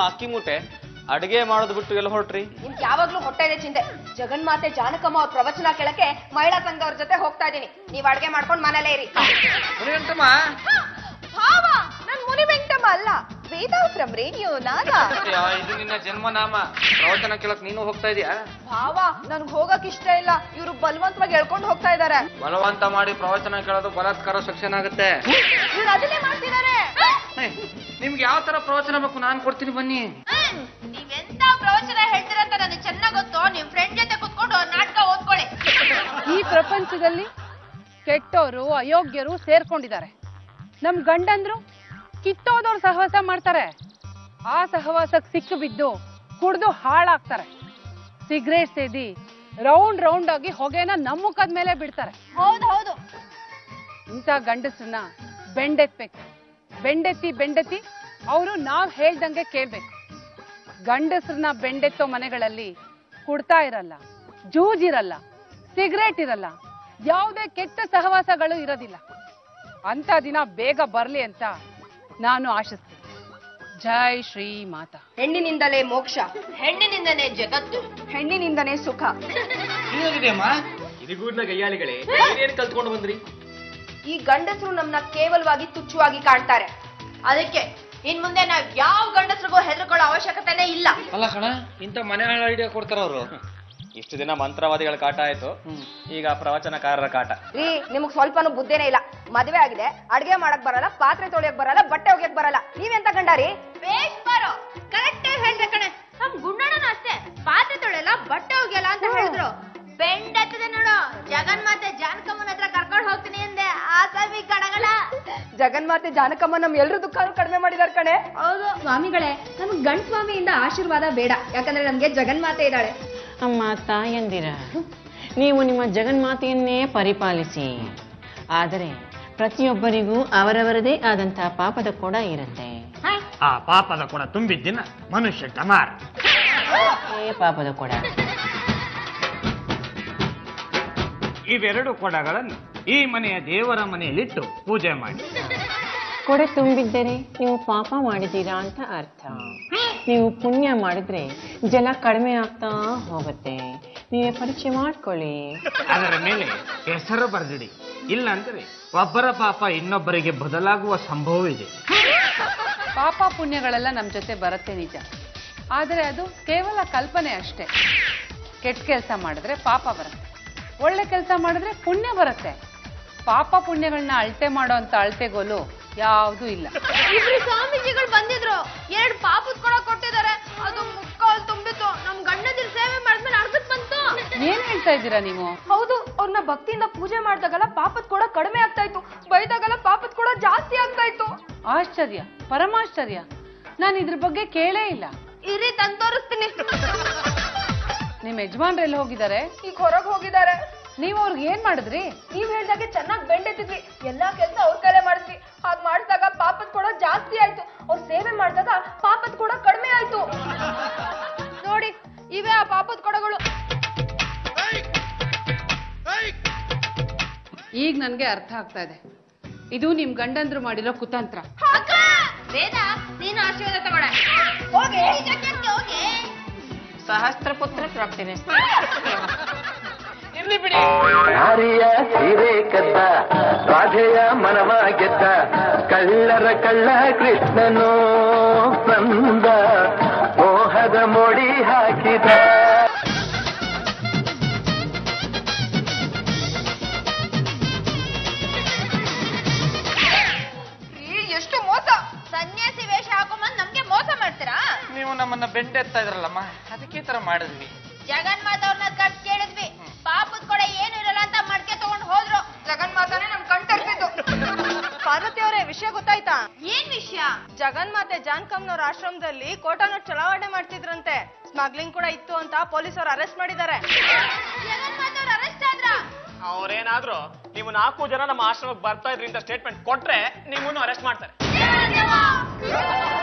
ಅಕ್ಕಿ ಮೂಟೆ ಅಡಿಗೆ ಮಾಡೋದು ಬಿಟ್ಟು ಎಲ್ಲ ಹೊರಟ್ರಿ ನಿಮ್ಗೆ ಯಾವಾಗ್ಲೂ ಹೊಟ್ಟೆ ಇದೆ ಚಿಂತೆ ಜಗನ್ಮಾತೆ ಜಾನಕಮ್ಮ ಅವ್ರ ಪ್ರವಚನ ಕೇಳಕ್ಕೆ ಮಹಿಳಾ ಸಂಘದವ್ರ ಜೊತೆ ಹೋಗ್ತಾ ಇದೀನಿ ನೀವ್ ಅಡ್ಗೆ ಮಾಡ್ಕೊಂಡ್ ಮನೇಲೇ ಇರಿ ಮುನಿವೆಂಕಟಮ್ಮ ಭಾವ ನನ್ ಮುನಿ ವೆಂಕಟಮ್ಮ ಅಲ್ಲ ವೇದಾ ಫ್ರಮ್ ರೇಡಿಯೋ ನಾಗ ಅಯ್ಯೋ, ಇದು ನಿನ್ನ ಜನ್ಮನಾಮ ಪ್ರವಚನ ಕೇಳಕ್ ನೀನು ಹೋಗ್ತಾ ಇದೀಯಾ ಭಾವ ನನ್ಗ್ ಹೋಗಕ್ ಇಷ್ಟ ಇಲ್ಲ ಇವ್ರು ಬಲವಂತವಾಗಿ ಎಳ್ಕೊಂಡು ಹೋಗ್ತಾ ಇದಾರೆ ಬಲವಂತ ಮಾಡಿ ಪ್ರವಚನ ಕೇಳೋದು ಬಲಾತ್ಕಾರ ಶಿಕ್ಷಣ ಆಗುತ್ತೆ ಇವ್ರು ಅದನ್ನೇ ಮಾಡ್ತಿದಾರೆ ಏ, ನಿಮ್ಗೆ ಯಾವ ತರ ಪ್ರವಚನ ಬೇಕು ನಾನ್ ಕೊಡ್ತೀನಿ ಬನ್ನಿ ನೀವೆಂತ ಪ್ರವಚನ ಹೇಳ್ತೀರಂತ ನನಗೆ ಚೆನ್ನಾಗ್ ಗೊತ್ತು ನಿಮ್ ಫ್ರೆಂಡ್ ಜೊತೆ ಕುತ್ಕೊಂಡು ನಾಟಕ ಓದ್ಕೊಳ್ಳಿ ಈ ಪ್ರಪಂಚದಲ್ಲಿ ಕೆಟ್ಟೋರು ಅಯೋಗ್ಯರು ಸೇರ್ಕೊಂಡಿದ್ದಾರೆ ನಮ್ ಗಂಡಂದ್ರು ಕಿತ್ತೋದವ್ರು ಸಹವಾಸ ಮಾಡ್ತಾರೆ ಆ ಸಹವಾಸಕ್ಕೆ ಸಿಕ್ಕು ಬಿದ್ದು ಕುಡ್ದು ಹಾಳಾಗ್ತಾರೆ ಸಿಗರೇಟ್ ಸೇದಿ ರೌಂಡ್ ರೌಂಡ್ ಆಗಿ ಹೊಗೆನ ನಮ್ಮ ಮುಖದ ಮೇಲೆ ಬಿಡ್ತಾರೆ ಹೌದು ಹೌದು ಇಂಥ ಗಂಡಸರನ್ನ ಬೆಂಡೆತ್ಬೇಕು ಬೆಂಡೆತ್ತಿ ಬೆಂಡೆತ್ತಿ ಅವರು ನಾವ್ ಹೇಳ್ದಂಗೆ ಕೇಳ್ಬೇಕು ಗಂಡಸರನ್ನ ಬೆಂಡೆತ್ತೋ ಮನೆಗಳಲ್ಲಿ ಕುಡ್ತಾ ಇರಲ್ಲ ಜೂಜಿರಲ್ಲ ಸಿಗರೇಟ್ ಇರಲ್ಲ ಯಾವುದೇ ಕೆಟ್ಟ ಸಹವಾಸಗಳು ಇರೋದಿಲ್ಲ ಅಂತ ದಿನ ಬೇಗ ಬರ್ಲಿ ಅಂತ ನಾನು ಆಶಿಸ್ತೀನಿ ಜೈ ಶ್ರೀ ಮಾತಾ ಹೆಣ್ಣಿನಿಂದಲೇ ಮೋಕ್ಷ ಹೆಣ್ಣಿನಿಂದನೇ ಜಗತ್ತು ಹೆಣ್ಣಿನಿಂದನೇ ಸುಖ ಏನಾಗಿದೆಯಮ್ಮ ಇದಿಗೂಡ್ನ ಗಯ್ಯಾಳಿಗಳೇ ಏನೇನು ಕಲ್ತ್ಕೊಂಡು ಬಂದ್ರಿ ಈ ಗಂಡಸರು ನಮ್ನ ಕೇವಲವಾಗಿ ತುಚ್ಛವಾಗಿ ಕಾಣ್ತಾರೆ ಅದಕ್ಕೆ ಇನ್ ಮುಂದೆ ನಾವ್ ಯಾವ ಗಂಡಸರಿಗೂ ಹೆದರ್ಕೊಳ್ಳೋ ಅವಶ್ಯಕತೆನೇ ಇಲ್ಲ ಅಲ್ಲ ಕಣ ಇಂಥ ಮನೆ ಹಾಳು ಐಡಿಯಾ ಕೊಡ್ತಾರ ಅವರು ಇಷ್ಟು ದಿನ ಮಂತ್ರವಾದಿಗಳ ಕಾಟ ಆಯ್ತು ಈಗ ಪ್ರವಚನಕಾರರ ಕಾಟ ರೀ ನಿಮಗ್ ಸ್ವಲ್ಪನೂ ಬುದ್ಧಿನೇ ಇಲ್ಲ ಮದ್ವೆ ಆಗಿದೆ ಅಡ್ಗೆ ಮಾಡಕ್ ಬರಲ್ಲ ಪಾತ್ರೆ ತೊಳೆಯಕ್ ಬರಲ್ಲ ಬಟ್ಟೆ ಒಗ್ಯಕ್ ಬರಲ್ಲ ನೀವೆಂತ ಗಂಡಾರಿ ಬೇಷ್ ಬರೋ ಕರೆಕ್ಟ್ ಹೇಳ್ದೆ ಕಣೆ ನಮ್ ಗುಂಡಣ್ಣನ ಅಷ್ಟೇ ಪಾತ್ರೆ ತೊಳೆಯಲ್ಲ ಬಟ್ಟೆ ಒಗ್ಯಲ್ಲ ಅಂತ ಹೇಳಿದ್ರು ಬೆಂಡತ್ತದೆ ನೋಡು ಜಗನ್ಮಾತೆ ಜಾನಕಮ್ಮನ ಹತ್ರ ಕರ್ಕೊಂಡು ಹೋಗ್ತೀನಿ ಅಂದೆ ಆಸಾಮಿ ಗಡಗಡ ಜಗನ್ಮಾತೆ ಜಾನಕಮ್ಮ ನಮ್ ಎಲ್ರು ದುಃಖ ಕಡಿಮೆ ಮಾಡಿದಾರ ಕಣೆ ಹೌದು ಸ್ವಾಮಿಗಳೇ ನಮ್ಗ್ ಗಂಡ್ ಸ್ವಾಮಿಯಿಂದ ಆಶೀರ್ವಾದ ಬೇಡ ಯಾಕಂದ್ರೆ ನಮ್ಗೆ ಜಗನ್ಮಾತೆ ಇದ್ದಾಳೆ ಅಮ್ಮ ತಾಯಂದಿರ ನೀವು ನಿಮ್ಮ ಜಗನ್ಮಾತೆಯನ್ನೇ ಪರಿಪಾಲಿಸಿ ಆದರೆ ಪ್ರತಿಯೊಬ್ಬರಿಗೂ ಅವರವರದೇ ಆದಂತಹ ಪಾಪದ ಕೊಡ ಇರುತ್ತೆ ಆ ಪಾಪದ ಕೊಡ ತುಂಬಿದ್ದಿನ ಮನುಷ್ಯ ಟಮಾರ್ ಏ ಪಾಪದ ಕೊಡ ಇವೆರಡು ಕೊಡಗಳನ್ನು ಈ ಮನೆಯ ದೇವರ ಮನೆಯಲ್ಲಿಟ್ಟು ಪೂಜೆ ಮಾಡಿ ಕೊಡೆ ತುಂಬಿದ್ದರೆ ನೀವು ಪಾಪ ಮಾಡಿದ್ದೀರಾ ಅಂತ ಅರ್ಥ ನೀವು ಪುಣ್ಯ ಮಾಡಿದ್ರೆ ಜಲ ಕಡಿಮೆ ಆಗ್ತಾ ಹೋಗುತ್ತೆ ನೀವೇ ಪರೀಕ್ಷೆ ಮಾಡ್ಕೊಳ್ಳಿ ಅದರ ಮೇಲೆ ಹೆಸರು ಬರೆದಿಡಿ ಇಲ್ಲಾಂದ್ರೆ ಒಬ್ಬರ ಪಾಪ ಇನ್ನೊಬ್ಬರಿಗೆ ಬದಲಾಗುವ ಸಂಭವವಿದೆ ಪಾಪ ಪುಣ್ಯಗಳೆಲ್ಲ ನಮ್ಮ ಜೊತೆ ಬರುತ್ತೆ ನಿಜ ಆದರೆ ಅದು ಕೇವಲ ಕಲ್ಪನೆ ಅಷ್ಟೇ ಕೆಟ್ಟ ಕೆಲಸ ಮಾಡಿದ್ರೆ ಪಾಪ ಬರುತ್ತೆ ಒಳ್ಳೆ ಕೆಲಸ ಮಾಡಿದ್ರೆ ಪುಣ್ಯ ಬರುತ್ತೆ ಪಾಪ ಪುಣ್ಯಗಳನ್ನ ಅಳತೆ ಮಾಡೋ ಅಂತ ಅಳತೆಗೋಲು ಯಾವುದೂ ಇಲ್ಲ ಇಬ್ರು ಸ್ವಾಮೀಜಿಗಳು ಬಂದಿದ್ರು ಎರಡ್ ಪಾಪದ ಕೊಡ ಕೊಟ್ಟಿದ್ದಾರೆ ಅದು ಮುಕ್ಕಾಲ್ ತುಂಬಿತ್ತು ನಮ್ ಗಂಡದಿರ್ ಸೇವೆ ಮಾಡಿದ್ಮೇಲೆ ಅರ್ಧಕ್ ಬಂತು ಏನ್ ಹೇಳ್ತಾ ಇದ್ದೀರಾ ನೀವು ಹೌದು ಅವ್ರನ್ನ ಭಕ್ತಿಯಿಂದ ಪೂಜೆ ಮಾಡಿದಾಗಲ್ಲ ಪಾಪದ ಕೂಡ ಕಡಿಮೆ ಆಗ್ತಾ ಇತ್ತು ಬೈದಾಗಲ್ಲ ಪಾಪದ ಕೂಡ ಜಾಸ್ತಿ ಆಗ್ತಾ ಇತ್ತು ಆಶ್ಚರ್ಯ ಪರಮಾಶ್ಚರ್ಯ ನಾನು ಇದ್ರ ಬಗ್ಗೆ ಕೇಳೇ ಇಲ್ಲ ಇರಿ ತಂದ್ ತೋರಿಸ್ತೀನಿ ನಿಮ್ ಯಜಮಾನ್ರು ಎಲ್ಲಿ ಹೋಗಿದ್ದಾರೆ ಈಗ ಹೊರಗ್ ಹೋಗಿದ್ದಾರೆ ನೀವು ಅವ್ರಿಗೆ ಏನ್ ಮಾಡಿದ್ರಿ ನೀವ್ ಹೇಳ್ದಾಗೆ ಚೆನ್ನಾಗ್ ಬೆಂಡೆತ್ತಿದ್ವಿ ಎಲ್ಲಾ ಕೆಲ್ಸ ಅವ್ರ ಕೈಲೇ ಮಾಡಿದ್ವಿ ಹಾಗ್ ಮಾಡಿದಾಗ ಪಾಪದ ಕೂಡ ಜಾಸ್ತಿ ಆಯ್ತು ಅವ್ರ ಸೇವೆ ಮಾಡಿದಾಗ ಪಾಪದ ಕೂಡ ಕಡಿಮೆ ಆಯ್ತು ನೋಡಿ ಇವೇ ಆ ಪಾಪದ ಕೊಡಗಳು ಈಗ ನನ್ಗೆ ಅರ್ಥ ಆಗ್ತಾ ಇದೆ ಇದು ನಿಮ್ ಗಂಡಂದ್ರು ಮಾಡಿರೋ ಕುತಂತ್ರ ವೇದ ನೀನು ಆಶೀರ್ವಾದ ತಗೊಳ ಹೋಗಿ ಹೋಗಿ ಸಹಸ್ರ ಪುತ್ರ ಪ್ರಾಪ್ತಿನೇ ಇರ್ಲಿ ಬಿಡಿ ನಾರಿಯ ಸೀರೆ ಕದ್ದ ರಾಧೆಯ ಮನವ ಗೆದ್ದ ಕಳ್ಳರ ಕಳ್ಳ ಕೃಷ್ಣನು ಬಂದ ಮೋಹದ ಮೋಡಿ ಹಾಕಿದ ಎಷ್ಟು ಮೋಸ ಸನ್ಯಾಸಿ ವೇಷ ಹಾಕೊಂಬಂದ್ ನಮ್ಗೆ ಮೋಸ ಮಾಡ್ತೀರಾ ನೀವು ನಮ್ಮನ್ನ ಬೆಂಡೆತ್ತಾ ಇದ್ರಲ್ಲಮ್ಮ ಅದಕ್ಕೆ ಈ ತರ ಮಾಡಿದ್ವಿ ಜಗನ್ಮಾತವ್ರನ್ನ ಕರ್ಸ್ ಕೇಳಿದ್ವಿ ಪಾಪದ ಕೂಡ ಏನು ಇರಲ್ಲ ಅಂತ ಮಡ್ಕೆ ತಗೊಂಡ್ ಹೋದ್ರು ಜಗನ್ಮಾತಾನೆ ನಮ್ ಕಣ್ತರ್ಸಿದ್ದು ಪಾರ್ವತಿ ಅವರೇ ವಿಷಯ ಗೊತ್ತಾಯ್ತಾ ಏನ್ ವಿಷಯ ಜಗನ್ಮಾತೆ ಜಾನ್ಕಮ್ನವ್ರ ಆಶ್ರಮದಲ್ಲಿ ಕೋಟಾನ ಚಲಾವಣೆ ಮಾಡ್ತಿದ್ರಂತೆ ಸ್ಮಗ್ಲಿಂಗ್ ಕೂಡ ಇತ್ತು ಅಂತ ಪೊಲೀಸರು ಅರೆಸ್ಟ್ ಮಾಡಿದ್ದಾರೆ ಜಗನ್ಮಾತವ್ರ ಅರೆಸ್ಟ್ ಆದ್ರ ಅವ್ರೇನಾದ್ರೂ ನೀವು ನಾಲ್ಕು ಜನ ನಮ್ಮ ಆಶ್ರಮಕ್ಕೆ ಬರ್ತಾ ಇದ್ರಿ ಅಂತ ಸ್ಟೇಟ್ಮೆಂಟ್ ಕೊಟ್ರೆ ನಿಮ್ಮನ್ನು ಅರೆಸ್ಟ್ ಮಾಡ್ತಾರೆ ದೇವ!